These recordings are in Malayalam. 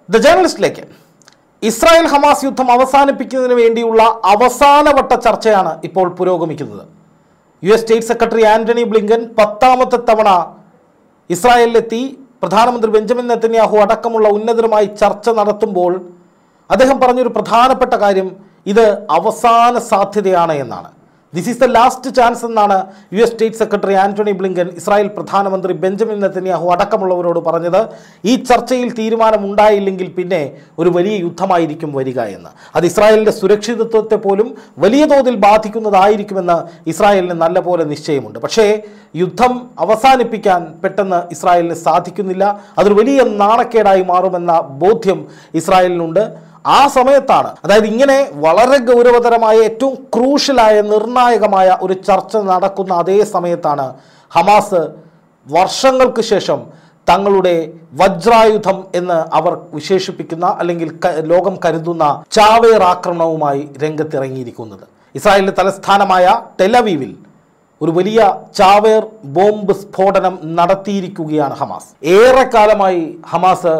ദ ജേർണലിസ്റ്റിലേക്ക് ഇസ്രായേൽ ഹമാസ് യുദ്ധം അവസാനിപ്പിക്കുന്നതിന് വേണ്ടിയുള്ള അവസാനവട്ട ചർച്ചയാണ് ഇപ്പോൾ പുരോഗമിക്കുന്നത് U S state secretary Antony Blinken പത്താമത്തെ തവണ ഇസ്രായേലിലെത്തി പ്രധാനമന്ത്രി ബെഞ്ചമിൻ നെത്തന്യാഹു അടക്കമുള്ള ഉന്നതരുമായി ചർച്ച നടത്തുമ്പോൾ അദ്ദേഹം പറഞ്ഞൊരു പ്രധാനപ്പെട്ട കാര്യം ഇത് അവസാന സാധ്യതയാണ് എന്നാണ് this is the last chance എന്നാണ് U S state secretary Antony Blinken Israel പ്രധാനമന്ത്രി ബെഞ്ചമിൻ നെത്തന്യാഹു അടക്കമുള്ളവരോട് പറഞ്ഞത് ഈ ചർച്ചയിൽ തീരുമാനമുണ്ടായില്ലെങ്കിൽ പിന്നെ ഒരു വലിയ യുദ്ധമായിരിക്കും വരിക എന്ന് അത് ഇസ്രായേലിൻ്റെ സുരക്ഷിതത്വത്തെ പോലും വലിയ തോതിൽ ബാധിക്കുന്നതായിരിക്കുമെന്ന് ഇസ്രായേലിന് നല്ലപോലെ നിശ്ചയമുണ്ട് പക്ഷേ യുദ്ധം അവസാനിപ്പിക്കാൻ പെട്ടെന്ന് ഇസ്രായേലിന് സാധിക്കുന്നില്ല അതൊരു വലിയ നാണക്കേടായി മാറുമെന്ന ബോധ്യം ഇസ്രായേലിനുണ്ട് ആ സമയത്താണ് അതായത് ഇങ്ങനെ വളരെ ഗൗരവതരമായ ഏറ്റവും ക്രൂഷ്യലായ നിർണായകമായ ഒരു ചർച്ച നടക്കുന്ന അതേ സമയത്താണ് ഹമാസ് വർഷങ്ങൾക്ക് ശേഷം തങ്ങളുടെ വജ്രായുധം എന്ന് അവർ വിശേഷിപ്പിക്കുന്ന അല്ലെങ്കിൽ ക- ലോകം കരുതുന്ന ചാവേർ ആക്രമണവുമായി രംഗത്തിറങ്ങിയിരിക്കുന്നത് ഇസ്രായേലിന്റെ തലസ്ഥാനമായ ടെലവീവിൽ ഒരു വലിയ ചാവേർ ബോംബ് സ്ഫോടനം നടത്തിയിരിക്കുകയാണ് ഹമാസ് ഏറെക്കാലമായി ഹമാസ്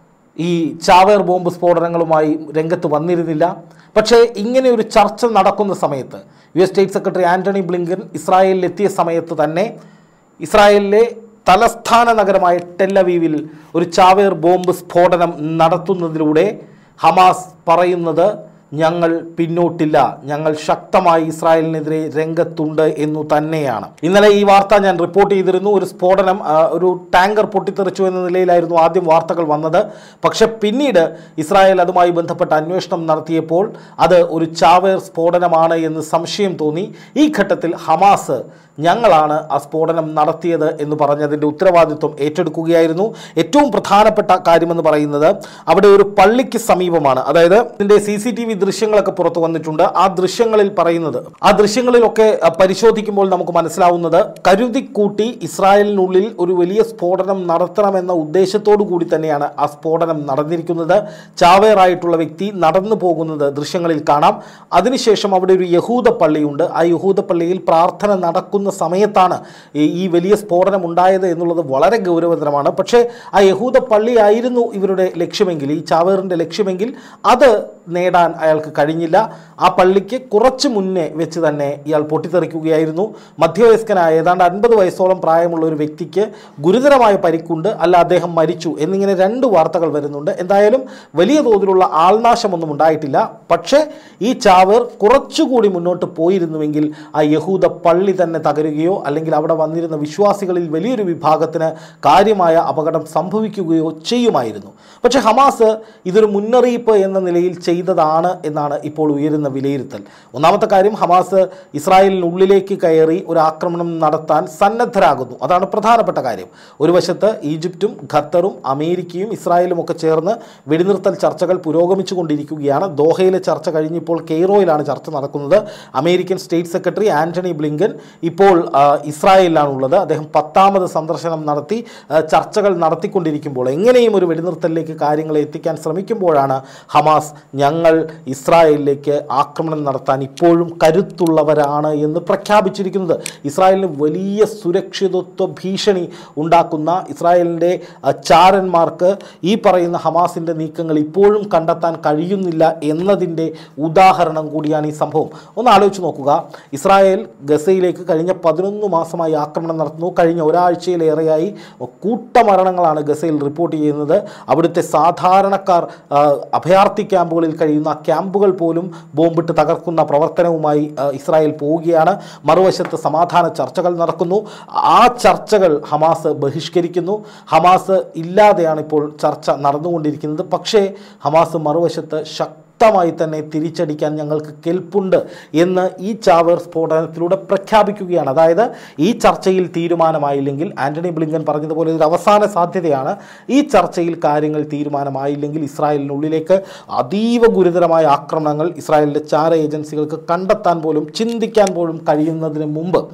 ഈ ചാവേർ ബോംബ് സ്ഫോടനങ്ങളുമായി രംഗത്ത് വന്നിരുന്നില്ല പക്ഷേ ഇങ്ങനെ ഒരു ചർച്ച നടക്കുന്ന സമയത്ത് U S state secretary Antony Blinken ഇസ്രായേലിലെത്തിയ സമയത്ത് തന്നെ ഇസ്രായേലിലെ തലസ്ഥാന നഗരമായ ടെല്ലവീവിൽ ഒരു ചാവേർ ബോംബ് സ്ഫോടനം നടത്തുന്നതിലൂടെ ഹമാസ് പറയുന്നത് ഞങ്ങൾ പിന്നോട്ടില്ല ഞങ്ങൾ ശക്തമായി ഇസ്രായേലിനെതിരെ രംഗത്തുണ്ട് എന്നു തന്നെയാണ് ഇന്നലെ ഈ വാർത്ത ഞാൻ റിപ്പോർട്ട് ചെയ്തിരുന്നു ഒരു സ്ഫോടനം ആ, ഒരു ടാങ്കർ പൊട്ടിത്തെറിച്ചു എന്ന നിലയിലായിരുന്നു ആദ്യം വാർത്തകൾ വന്നത് പക്ഷെ പിന്നീട് ഇസ്രായേൽ അതുമായി ബന്ധപ്പെട്ട അന്വേഷണം നടത്തിയപ്പോൾ അത് ഒരു ചാവേർ സ്ഫോടനമാണ് എന്ന് സംശയം തോന്നി ഈ ഘട്ടത്തിൽ ഹമാസ് ഞങ്ങളാണ് ആ സ്ഫോടനം നടത്തിയത് എന്ന് പറഞ്ഞതിൻ്റെ ഉത്തരവാദിത്വം ഏറ്റെടുക്കുകയായിരുന്നു ഏറ്റവും പ്രധാനപ്പെട്ട കാര്യമെന്ന് പറയുന്നത് അവിടെ ഒരു പള്ളിക്ക് സമീപമാണ് അതായത് ഇതിൻ്റെ സി സി ടി വി ദൃശ്യങ്ങളൊക്കെ പുറത്തു വന്നിട്ടുണ്ട് ആ ദൃശ്യങ്ങളിൽ പറയുന്നത് ആ ദൃശ്യങ്ങളിലൊക്കെ അ, പരിശോധിക്കുമ്പോൾ നമുക്ക് മനസ്സിലാവുന്നത് കരുതിക്കൂട്ടി ഇസ്രായേലിനുള്ളിൽ ഒരു വലിയ സ്ഫോടനം നടത്തണമെന്ന ഉദ്ദേശത്തോടു കൂടി തന്നെയാണ് ആ സ്ഫോടനം നടന്നിരിക്കുന്നത് ചാവേറായിട്ടുള്ള വ്യക്തി നടന്നു പോകുന്നത് ദൃശ്യങ്ങളിൽ കാണാം അതിനുശേഷം അവിടെ ഒരു യഹൂദ പള്ളിയുണ്ട് ആ യഹൂദ പള്ളിയിൽ പ്രാർത്ഥന നടക്കുന്ന സമയത്താണ് ഈ- ഈ വലിയ സ്ഫോടനം ഉണ്ടായത് എന്നുള്ളത് വളരെ ഗൗരവതരമാണ് പക്ഷേ ആ യഹൂദ പള്ളിയായിരുന്നു ഇവരുടെ ലക്ഷ്യമെങ്കിൽ ഈ ചാവേറിൻ്റെ ലക്ഷ്യമെങ്കിൽ അത് നേടാൻ അയാൾക്ക് കഴിഞ്ഞില്ല ആ പള്ളിക്ക് കുറച്ച് മുന്നേ വെച്ച് തന്നെ ഇയാൾ പൊട്ടിത്തെറിക്കുകയായിരുന്നു മധ്യവയസ്കനായ ഏതാണ്ട് അൻപത് വയസ്സോളം പ്രായമുള്ള ഒരു വ്യക്തിക്ക് ഗുരുതരമായ പരിക്കുണ്ട് അല്ല അദ്ദേഹം മരിച്ചു എന്നിങ്ങനെ രണ്ട് വാർത്തകൾ വരുന്നുണ്ട് എന്തായാലും വലിയ തോതിലുള്ള ആൾനാശമൊന്നും ഉണ്ടായിട്ടില്ല പക്ഷേ ഈ ചാവേർ കുറച്ചുകൂടി മുന്നോട്ട് പോയിരുന്നുവെങ്കിൽ ആ യഹൂദ പള്ളി തന്നെ തകരുകയോ അല്ലെങ്കിൽ അവിടെ വന്നിരുന്ന വിശ്വാസികളിൽ വലിയൊരു വിഭാഗത്തിന് കാര്യമായ അപകടം സംഭവിക്കുകയോ ചെയ്യുമായിരുന്നു പക്ഷേ ഹമാസ് ഇതൊരു മുന്നറിയിപ്പ് എന്ന നിലയിൽ ചെയ്തതാണ് എന്നാണ് ഇപ്പോൾ ഉയരുന്ന വിലയിരുത്തൽ ഒന്നാമത്തെ കാര്യം ഹമാസ് ഇസ്രായേലിനുള്ളിലേക്ക് കയറി ഒരു ആക്രമണം നടത്താൻ സന്നദ്ധരാകുന്നു അതാണ് പ്രധാനപ്പെട്ട കാര്യം ഒരു വശത്ത് ഈജിപ്തും ഖത്തറും അമേരിക്കയും ഇസ്രായേലും ഒക്കെ ചേർന്ന് വെടിനിർത്തൽ ചർച്ചകൾ പുരോഗമിച്ചു കൊണ്ടിരിക്കുകയാണ് ദോഹയിലെ ചർച്ച കഴിഞ്ഞിപ്പോൾ കെയ്റോയിലാണ് ചർച്ച നടക്കുന്നത് American state secretary Antony Blinken ഇപ്പോൾ ആ, ഇസ്രായേലിലാണുള്ളത് അദ്ദേഹം പത്താമത് സന്ദർശനം നടത്തി ആ, ചർച്ചകൾ നടത്തിക്കൊണ്ടിരിക്കുമ്പോൾ എങ്ങനെയും ഒരു വെടിനിർത്തലിലേക്ക് കാര്യങ്ങളെ എത്തിക്കാൻ ശ്രമിക്കുമ്പോഴാണ് ഹമാസ് ഞങ്ങൾ ഇസ്രായേലിലേക്ക് ആക്രമണം നടത്താൻ ഇപ്പോഴും കരുത്തുള്ളവരാണ് എന്ന് പ്രഖ്യാപിച്ചിരിക്കുന്നത് ഇസ്രായേലിന് വലിയ സുരക്ഷിതത്വ ഭീഷണി ഉണ്ടാക്കുന്ന ഇസ്രായേലിൻ്റെ ആ, ചാരന്മാർക്ക് ഈ പറയുന്ന ഹമാസിൻ്റെ നീക്കങ്ങൾ ഇപ്പോഴും കണ്ടെത്താൻ കഴിയുന്നില്ല എന്നതിൻ്റെ ഉദാഹരണം കൂടിയാണ് ഈ സംഭവം ഒന്ന് ആലോചിച്ച് നോക്കുക ഇസ്രായേൽ ഗസയിലേക്ക് കഴിഞ്ഞ പതിനൊന്ന് മാസമായി ആക്രമണം നടത്തുന്നു കഴിഞ്ഞ ഒരാഴ്ചയിലേറെയായി കൂട്ടമരണങ്ങളാണ് ഗസയിൽ റിപ്പോർട്ട് ചെയ്യുന്നത് അവിടുത്തെ സാധാരണക്കാർ ആ, അഭയാർത്ഥി ക്യാമ്പുകളിൽ കഴിയുന്ന ആ ക്യാമ്പുകൾ പോലും ബോംബിട്ട് തകർക്കുന്ന പ്രവർത്തനവുമായി ആ, ഇസ്രായേൽ പോവുകയാണ് മറുവശത്ത് സമാധാന ചർച്ചകൾ നടക്കുന്നു ആ ചർച്ചകൾ ഹമാസ് ബഹിഷ്കരിക്കുന്നു ഹമാസ് ഇല്ലാതെയാണ് ഇപ്പോൾ ചർച്ച നടന്നുകൊണ്ടിരിക്കുന്നത് പക്ഷേ ഹമാസ് മറുവശത്ത് ശക്തമായി തന്നെ തിരിച്ചടിക്കാൻ ഞങ്ങൾക്ക് കെൽപ്പുണ്ട് എന്ന് ഈ ചാവേർ സ്ഫോടനത്തിലൂടെ പ്രഖ്യാപിക്കുകയാണ് അതായത് ഈ ചർച്ചയിൽ തീരുമാനമായില്ലെങ്കിൽ ആന്റണി ബ്ലിങ്കൻ പറഞ്ഞതുപോലെ ഒരു അവസാന സാധ്യതയാണ് ഈ ചർച്ചയിൽ കാര്യങ്ങൾ തീരുമാനമായില്ലെങ്കിൽ ഇസ്രായേലിനുള്ളിലേക്ക് അതീവ ഗുരുതരമായ ആക്രമണങ്ങൾ ഇസ്രായേലിൻ്റെ ചാര ഏജൻസികൾക്ക് കണ്ടെത്താൻ പോലും ചിന്തിക്കാൻ പോലും കഴിയുന്നതിന് മുമ്പ്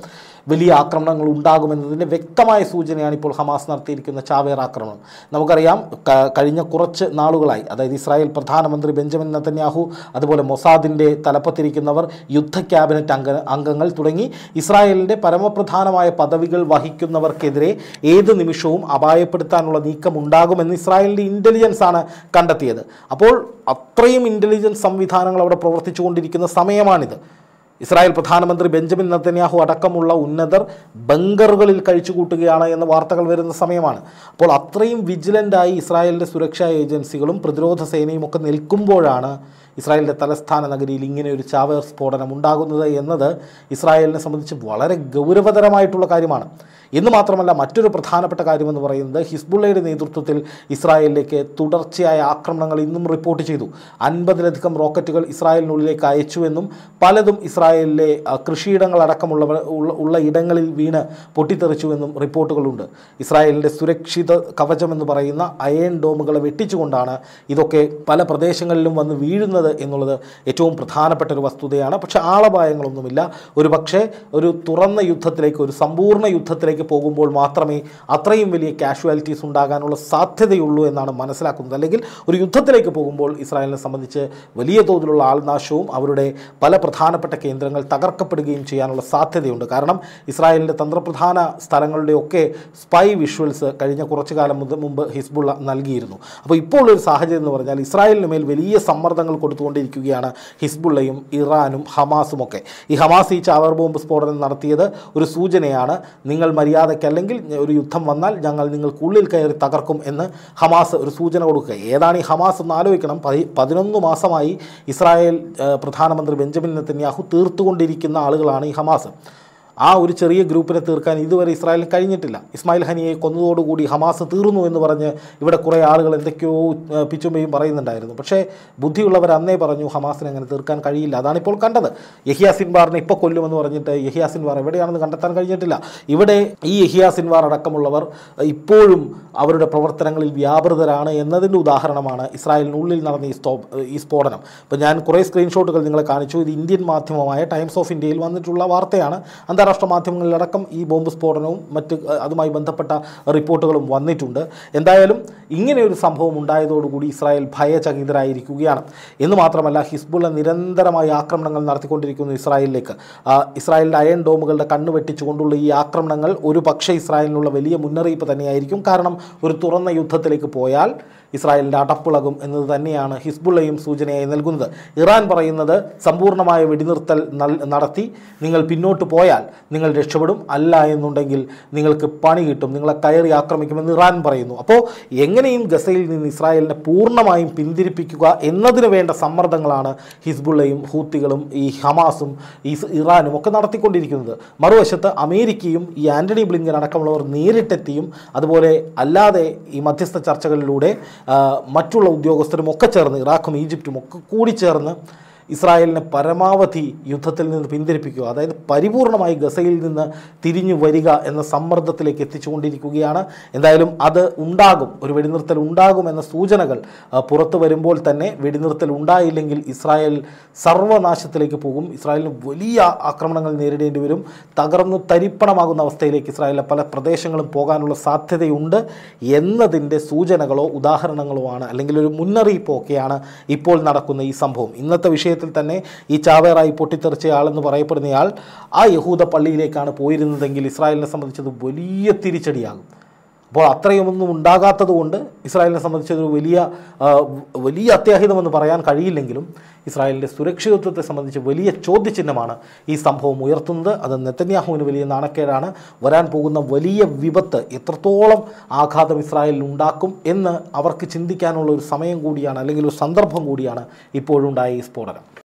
വലിയ ആക്രമണങ്ങൾ ഉണ്ടാകുമെന്നതിൻ്റെ വ്യക്തമായ സൂചനയാണ് ഇപ്പോൾ ഹമാസ് നടത്തിയിരിക്കുന്ന ചാവേർ ആക്രമണം നമുക്കറിയാം ക- കഴിഞ്ഞ കുറച്ച് നാളുകളായി അതായത് ഇസ്രായേൽ പ്രധാനമന്ത്രി ബെഞ്ചമിൻ നത്തന്യാഹു അതുപോലെ മൊസാദിൻ്റെ തലപ്പത്തിരിക്കുന്നവർ യുദ്ധ ക്യാബിനറ്റ് അംഗ അംഗങ്ങൾ തുടങ്ങി ഇസ്രായേലിൻ്റെ പരമപ്രധാനമായ പദവികൾ വഹിക്കുന്നവർക്കെതിരെ ഏത് നിമിഷവും അപായപ്പെടുത്താനുള്ള നീക്കം ഉണ്ടാകുമെന്ന് ഇസ്രായേലിൻ്റെ ഇൻ്റലിജൻസ് ആണ് കണ്ടെത്തിയത് അപ്പോൾ അത്രയും ഇൻ്റലിജൻസ് സംവിധാനങ്ങൾ അവിടെ പ്രവർത്തിച്ചുകൊണ്ടിരിക്കുന്ന സമയമാണിത് ഇസ്രായേൽ പ്രധാനമന്ത്രി ബെഞ്ചമിൻ നത്തന്യാഹു അടക്കമുള്ള ഉന്നതർ ബങ്കറുകളിൽ കഴിച്ചുകൂട്ടുകയാണ് എന്ന വാർത്തകൾ വരുന്ന സമയമാണ് അപ്പോൾ അത്രയും വിജിലൻ്റായി ഇസ്രായേലിൻ്റെ സുരക്ഷാ ഏജൻസികളും പ്രതിരോധ സേനയും ഒക്കെ നിൽക്കുമ്പോഴാണ് ഇസ്രായേലിൻ്റെ തലസ്ഥാന നഗരിയിൽ ഇങ്ങനെ ഒരു ചാവേർ സ്ഫോടനം ഉണ്ടാകുന്നത് എന്നത് ഇസ്രായേലിനെ സംബന്ധിച്ച് വളരെ ഗൗരവതരമായിട്ടുള്ള കാര്യമാണ് എന്ന് മാത്രമല്ല മറ്റൊരു പ്രധാനപ്പെട്ട കാര്യമെന്ന് പറയുന്നത് ഹിസ്ബുള്ളയുടെ നേതൃത്വത്തിൽ ഇസ്രായേലിലേക്ക് തുടർച്ചയായ ആക്രമണങ്ങൾ ഇന്നും റിപ്പോർട്ട് ചെയ്തു അൻപതിലധികം റോക്കറ്റുകൾ ഇസ്രായേലിനുള്ളിലേക്ക് അയച്ചുവെന്നും പലതും ഇസ്രായേലിലെ ആ, കൃഷിയിടങ്ങളടക്കമുള്ളവ ഉള്ള ഉള്ള ഇടങ്ങളിൽ വീണ് പൊട്ടിത്തെറിച്ചുവെന്നും റിപ്പോർട്ടുകളുണ്ട് ഇസ്രായേലിൻ്റെ സുരക്ഷിത കവചമെന്ന് പറയുന്ന അയൺ ഡോമുകളെ വെട്ടിച്ചുകൊണ്ടാണ് ഇതൊക്കെ പല പ്രദേശങ്ങളിലും വന്ന് വീഴുന്നത് എന്നുള്ളത് ഏറ്റവും പ്രധാനപ്പെട്ട ഒരു വസ്തുതയാണ് പക്ഷേ ആളപായങ്ങളൊന്നുമില്ല ഒരു പക്ഷേ ഒരു തുറന്ന യുദ്ധത്തിലേക്ക് ഒരു സമ്പൂർണ്ണ യുദ്ധത്തിലേക്ക് പോകുമ്പോൾ മാത്രമേ അത്രയും വലിയ കാഷ്വാലിറ്റീസ് ഉണ്ടാകാനുള്ള സാധ്യതയുള്ളൂ എന്നാണ് മനസ്സിലാക്കുന്നത് അല്ലെങ്കിൽ ഒരു യുദ്ധത്തിലേക്ക് പോകുമ്പോൾ ഇസ്രായേലിനെ സംബന്ധിച്ച് വലിയ തോതിലുള്ള ആൾനാശവും അവരുടെ പല പ്രധാനപ്പെട്ട കേന്ദ്രങ്ങൾ തകർക്കപ്പെടുകയും ചെയ്യാനുള്ള സാധ്യതയുണ്ട് കാരണം ഇസ്രായേലിൻ്റെ തന്ത്രപ്രധാന സ്ഥലങ്ങളുടെയൊക്കെ സ്പൈ വിഷ്വൽസ് കഴിഞ്ഞ കുറച്ചു കാലം മുതൽ മുമ്പ് ഹിസ്ബുള്ള നൽകിയിരുന്നു അപ്പോൾ ഇപ്പോൾ ഒരു സാഹചര്യം എന്ന് പറഞ്ഞാൽ ഇസ്രായേലിന് മേൽ വലിയ സമ്മർദ്ദങ്ങൾ കൊടുത്തുകൊണ്ടിരിക്കുകയാണ് ഹിസ്ബുള്ളയും ഇറാനും ഹമാസും ഒക്കെ ഈ ഹമാസ് ഈ ചാവർ ബോംബ് സ്ഫോടനം നടത്തിയത് ഒരു സൂചനയാണ് നിങ്ങൾ മര്യാദയ്ക്ക് അല്ലെങ്കിൽ ഒരു യുദ്ധം വന്നാൽ ഞങ്ങൾ നിങ്ങൾക്കുള്ളിൽ കയറി തകർക്കും എന്ന് ഹമാസ് ഒരു സൂചന കൊടുക്കുക ഏതാണ് ഈ ഹമാസ് എന്ന് ആലോചിക്കണം പതി പതിനൊന്ന് മാസമായി ഇസ്രായേൽ ഏഹ്, പ്രധാനമന്ത്രി ബെഞ്ചമിൻ നെത്തന്യാഹു തീർത്തുകൊണ്ടിരിക്കുന്ന ആളുകളാണ് ഈ ഹമാസ് ആ ഒരു ചെറിയ ഗ്രൂപ്പിനെ തീർക്കാൻ ഇതുവരെ ഇസ്രായേലിന് കഴിഞ്ഞിട്ടില്ല ഇസ്മായിൽ ഹനിയെ കൊന്നതോടുകൂടി ഹമാസ് തീർന്നു എന്ന് പറഞ്ഞ് ഇവിടെ കുറേ ആളുകൾ എന്തൊക്കെയോ ഏഹ്, പിച്ചുമ്പയും പറയുന്നുണ്ടായിരുന്നു പക്ഷേ ബുദ്ധിയുള്ളവർ അന്നേ പറഞ്ഞു ഹമാസിനെ അങ്ങനെ തീർക്കാൻ കഴിയില്ല അതാണിപ്പോൾ കണ്ടത് യഹിയ സിൻവാറിനെ ഇപ്പോൾ കൊല്ലുമെന്ന് പറഞ്ഞിട്ട് യഹിയ സിൻവാർ എവിടെയാണെന്ന് കണ്ടെത്താൻ കഴിഞ്ഞിട്ടില്ല ഇവിടെ ഈ യഹിയ സിൻവാർ അടക്കമുള്ളവർ ഇപ്പോഴും അവരുടെ പ്രവർത്തനങ്ങളിൽ വ്യാപൃതരാണ് എന്നതിൻ്റെ ഉദാഹരണമാണ് ഇസ്രായേലിനുള്ളിൽ നടന്ന ഈ സ്തോ ഈ സ്ഫോടനം ഇപ്പോൾ ഞാൻ കുറേ സ്ക്രീൻഷോട്ടുകൾ നിങ്ങളെ കാണിച്ചു ഇത് ഇന്ത്യൻ മാധ്യമമായ ടൈംസ് ഓഫ് ഇന്ത്യയിൽ വന്നിട്ടുള്ള വാർത്തയാണ് അന്താരാഷ്ട്ര മാധ്യമങ്ങളിലടക്കം ഈ ബോംബ് സ്ഫോടനവും മറ്റ് അഹ്, അതുമായി ബന്ധപ്പെട്ട റിപ്പോർട്ടുകളും വന്നിട്ടുണ്ട് എന്തായാലും ഇങ്ങനെ ഒരു സംഭവം ഉണ്ടായതോടുകൂടി ഇസ്രായേൽ ഭയചകിതരായിരിക്കുകയാണ് എന്ന് മാത്രമല്ല ഹിസ്ബുള്ള നിരന്തരമായി ആക്രമണങ്ങൾ നടത്തിക്കൊണ്ടിരിക്കുന്നു ഇസ്രായേലിലേക്ക് ആ, ഇസ്രായേലിൻ്റെ അയൺ ഡോമുകളുടെ കണ്ണ് വെട്ടിച്ചുകൊണ്ടുള്ള ഈ ആക്രമണങ്ങൾ ഒരു പക്ഷേ ഇസ്രായേലിനുള്ള വലിയ മുന്നറിയിപ്പ് തന്നെയായിരിക്കും കാരണം ഒരു തുറന്ന യുദ്ധത്തിലേക്ക് പോയാൽ ഇസ്രായേലിൻ്റെ അടപ്പിളകും എന്നത് തന്നെയാണ് ഹിസ്ബുള്ളയും സൂചനയായി നൽകുന്നത് ഇറാൻ പറയുന്നത് സമ്പൂർണ്ണമായ വെടിനിർത്തൽ നൽ- നടത്തി നിങ്ങൾ പിന്നോട്ട് പോയാൽ നിങ്ങൾ രക്ഷപ്പെടും അല്ല എന്നുണ്ടെങ്കിൽ നിങ്ങൾക്ക് പണി കിട്ടും നിങ്ങളെ കയറി ആക്രമിക്കുമെന്ന് ഇറാൻ പറയുന്നു അപ്പോൾ എങ്ങനെയും ഗസയിൽ നിന്ന് ഇസ്രായേലിനെ പൂർണ്ണമായും പിന്തിരിപ്പിക്കുക എന്നതിന് വേണ്ട സമ്മർദ്ദങ്ങളാണ് ഹിസ്ബുള്ളയും ഹൂത്തികളും ഈ ഹമാസും ഈ സ് ഇറാനും ഒക്കെ നടത്തിക്കൊണ്ടിരിക്കുന്നത് മറുവശത്ത് അമേരിക്കയും ഈ ആന്റണി ബ്ലിങ്കൻ അടക്കമുള്ളവർ നേരിട്ടെത്തിയും അതുപോലെ അല്ലാതെ ഈ മധ്യസ്ഥ ചർച്ചകളിലൂടെ ആ, മറ്റുള്ള ഉദ്യോഗസ്ഥരും ഒക്കെ ചേർന്ന് ഇറാഖും ഈജിപ്തും ഒക്കെ കൂടി ചേർന്ന് ഇസ്രായേലിനെ പരമാവധി യുദ്ധത്തിൽ നിന്ന് പിന്തിരിപ്പിക്കുക അതായത് പരിപൂർണമായി ഗസയിൽ നിന്ന് തിരിഞ്ഞു വരിക എന്ന സമ്മർദ്ദത്തിലേക്ക് എത്തിച്ചുകൊണ്ടിരിക്കുകയാണ് എന്തായാലും അത് ഉണ്ടാകും ഒരു വെടിനിർത്തൽ ഉണ്ടാകും എന്ന സൂചനകൾ ആ, പുറത്തു വരുമ്പോൾ തന്നെ വെടിനിർത്തൽ ഉണ്ടായില്ലെങ്കിൽ ഇസ്രായേൽ സർവനാശത്തിലേക്ക് പോകും ഇസ്രായേലിന് വലിയ ആക്രമണങ്ങൾ നേരിടേണ്ടി വരും തകർന്നു തരിപ്പണമാകുന്ന അവസ്ഥയിലേക്ക് ഇസ്രായേലിലെ പല പ്രദേശങ്ങളും പോകാനുള്ള സാധ്യതയുണ്ട് എന്നതിൻ്റെ സൂചനകളോ ഉദാഹരണങ്ങളോ ആണ് അല്ലെങ്കിൽ ഒരു മുന്നറിയിപ്പോ ഒക്കെയാണ് ഇപ്പോൾ നടക്കുന്ന ഈ സംഭവം ഇന്നത്തെ വിഷയത്തിൽ തന്നെ ഈ ചാവേറായി പൊട്ടിത്തെറിച്ചയാളെന്ന് പറയപ്പെടുന്നയാൾ ആ യഹൂദ പള്ളിയിലേക്കാണ് പോയിരുന്നതെങ്കിൽ ഇസ്രായേലിനെ സംബന്ധിച്ചത് വലിയ തിരിച്ചടിയാകും അപ്പോൾ അത്രയൊന്നും ഉണ്ടാകാത്തത് കൊണ്ട് ഇസ്രായേലിനെ സംബന്ധിച്ചതൊരു വലിയ ആ, വലിയ അത്യാഹിതമെന്ന് പറയാൻ കഴിയില്ലെങ്കിലും ഇസ്രായേലിൻ്റെ സുരക്ഷിതത്വത്തെ സംബന്ധിച്ച് വലിയ ചോദ്യചിഹ്നമാണ് ഈ സംഭവം ഉയർത്തുന്നത് അത് നെത്തന്യാഹുവിന് വലിയ നാണക്കേടാണ് വരാൻ പോകുന്ന വലിയ വിപത്ത് എത്രത്തോളം ആഘാതം ഇസ്രായേലിൽ ഉണ്ടാക്കും എന്ന് അവർക്ക് ചിന്തിക്കാനുള്ള ഒരു സമയം കൂടിയാണ് അല്ലെങ്കിൽ ഒരു സന്ദർഭം കൂടിയാണ് ഇപ്പോഴുണ്ടായ ഈ സ്ഫോടനം